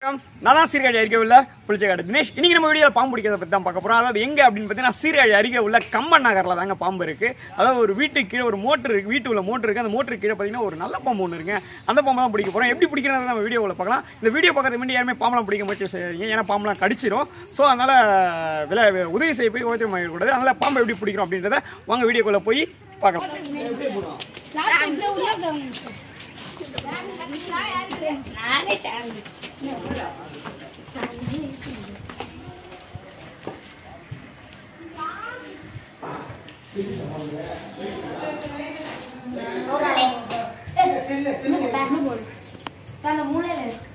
வணக்கம். நான் தான் சீர்காழி அருகே உள்ள புளிச்சக்காடு தினேஷ் இன்னைக்கு நம்ம வீடியோவில் பாம்பு பிடிக்கிறத பற்றி தான் பார்க்க போறோம் அதாவது எங்க அப்படின்னு பார்த்தீங்கன்னா சீர்காழி அருகே உள்ள கம்பன் நகரில் தாங்க பாம்பு இருக்கு அதாவது ஒரு வீட்டுக்கு கீழே ஒரு மோட்டர் இருக்கு வீட்டு உள்ள மோட்டர் இருக்கு அந்த மோட்டர் கீழே பார்த்தீங்கன்னா ஒரு நல்ல பாம்பு ஒன்று இருக்கு அந்த பாம்பு தான் பிடிக்க போறோம் எப்படி பிடிக்கிறது நம்ம வீடியோவில் பார்க்கலாம் இந்த வீடியோ பார்க்கறதுக்கு முன்னாடி யாருமே பாம்பெல்லாம் பிடிக்க முயற்சி செய்யாதீங்க ஏன்னா பாம்பெல்லாம் கடிச்சிரும் ஸோ அதனால விலை உதவி செய்ய போய் ஓய்வு கூடாது அதனால பாம்பை எப்படி பிடிக்கிறோம் அப்படின்றத வாங்க வீடியோக்குள்ள போய் பார்க்கலாம் நானே சேலஞ்ச் அந்த மூலையில இருக்கு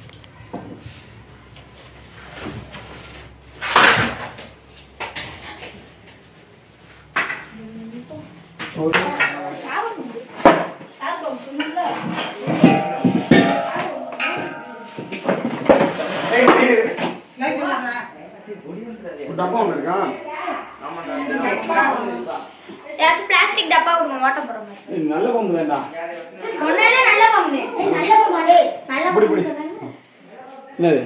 சாபம் சாபம் ஃபுல்லா டப்பா ஒன்று இருக்கான் ஏதாச்சும் பிளாஸ்டிக் டப்பா கொடுங்க ஓட்ட போற மாதிரி நல்ல பாம்பு தான்டா சொன்னேனே நல்ல பாம்பு ஏய், நல்ல பாம்பு நல்ல புடி, பாம்பு புடி. சொன்னேனே. என்னது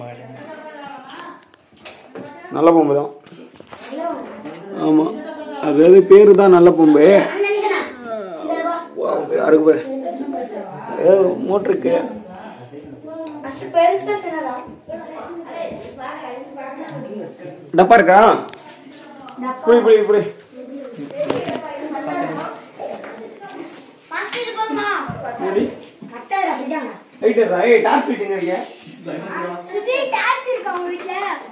நல்ல பாம்பு தான் நல்ல பாம்பு. ஆமாம் அதாவது பேரு தான் நல்ல பாம்பு அண்ணன் நினைக்கிறேன். இந்த ரூபா. யாருக்கு பேர் ஏதோ மோட்டருக்கு First பெருசா சின்னதா? டப்பா இருக்கா டப்பா. புடி புடி புடி First இது போதுமா? புடி கட்டாயிரா, விட்டாங்க. ரைட் இருக்கா ஏய் டார்ச் ஃபிட்டிங் இருக்கே சுஜி, torch இருக்கா உங்க வீட்ல?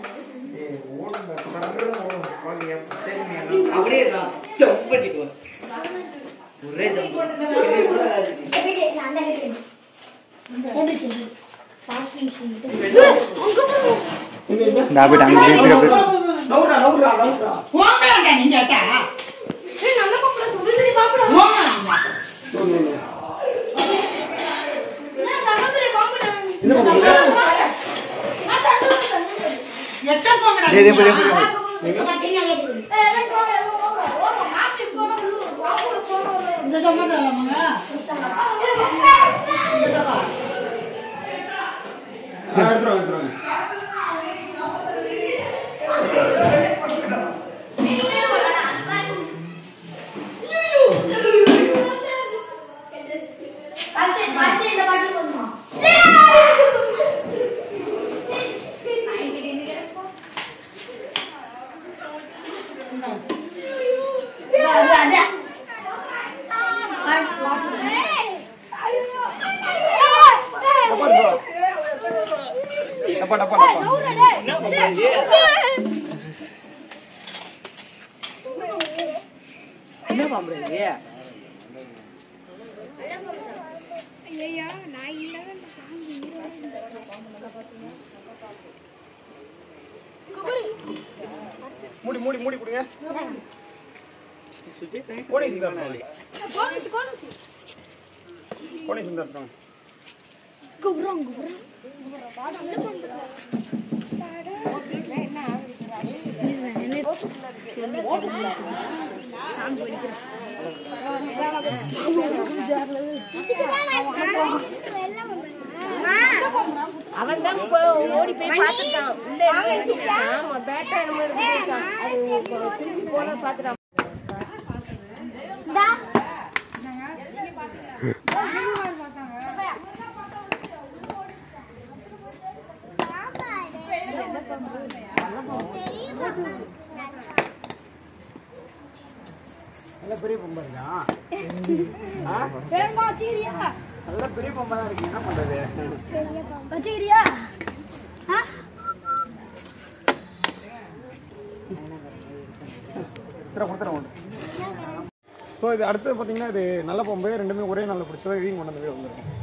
அப்படியே தான் ஜம்ப் பண்ணிட்டு ஒரே ஜம்ப் எப்படி இருக்கு? அந்த கிட்ட இருக்கு. எப்படி இருக்கு? Fast machine இருக்கு. நான் போய் அங்க நவுறா நவுறா நவுறா போங்களாங்க நீங்க கேட்டா ஏய், நல்ல பாம்புடா, சொல்லி சொல்லி பாம்புடா. போங்களாங்க என்ன, செம பெரிய பாம்புடா. இந்த பாம்பு ஆ, சண்டை, சண்டை. எட்ட போங்கடா ஏய், இது நீங்க. எப்படி- நான் தெரியும், கேக்குது. ஏய், எல்லாம் போங்க, எல்லாம் போங்க. ஓடுங்க, மாஸ்டர் போங்க, உள்ள பாம்புல போங்க. இந்த டப்பா தரலாமாங்க எடுத்துறோம் எடுத்துறோம் மாஸ்டர், மாஸ்டர், இந்த பாட்டில் போதுமா? இதோ, இதோ, இதோ. பாட்டு, பாட்டு. டப்பா டப்பா டப்பா என்ன பாம்பு இது மூடி மூடி மூடி கொடுங்க சுஜித் கோணி சுந்தர் போனுச்சு, போனுச்சு. கோணி சுந்தர் தான் குபுரம், குபுரம். அவன் தான் ஓடி போய் பார்த்துட்டான் உள்ள இருந்து ஆமா பேட்டா நம்ம இருக்கான் அது திரும்பி போனா பார்த்துட்டான் இந்தா. நல்ல பெரிய பம்பா இருக்கா வேணுமா, வச்சுக்கிறியா? நல்ல பெரிய பம்பா தான் இருக்கு என்ன பண்றது வச்சுக்கிறியா? ஆ? கொடுத்துறேன் கொடுத்துறேன் ஸோ இது அடுத்து பார்த்தீங்கன்னா இது நல்ல பம்பு ரெண்டுமே ஒரே நாளில் பிடிச்சதா இதையும் கொண்டு வந்து வந்துருக்கும்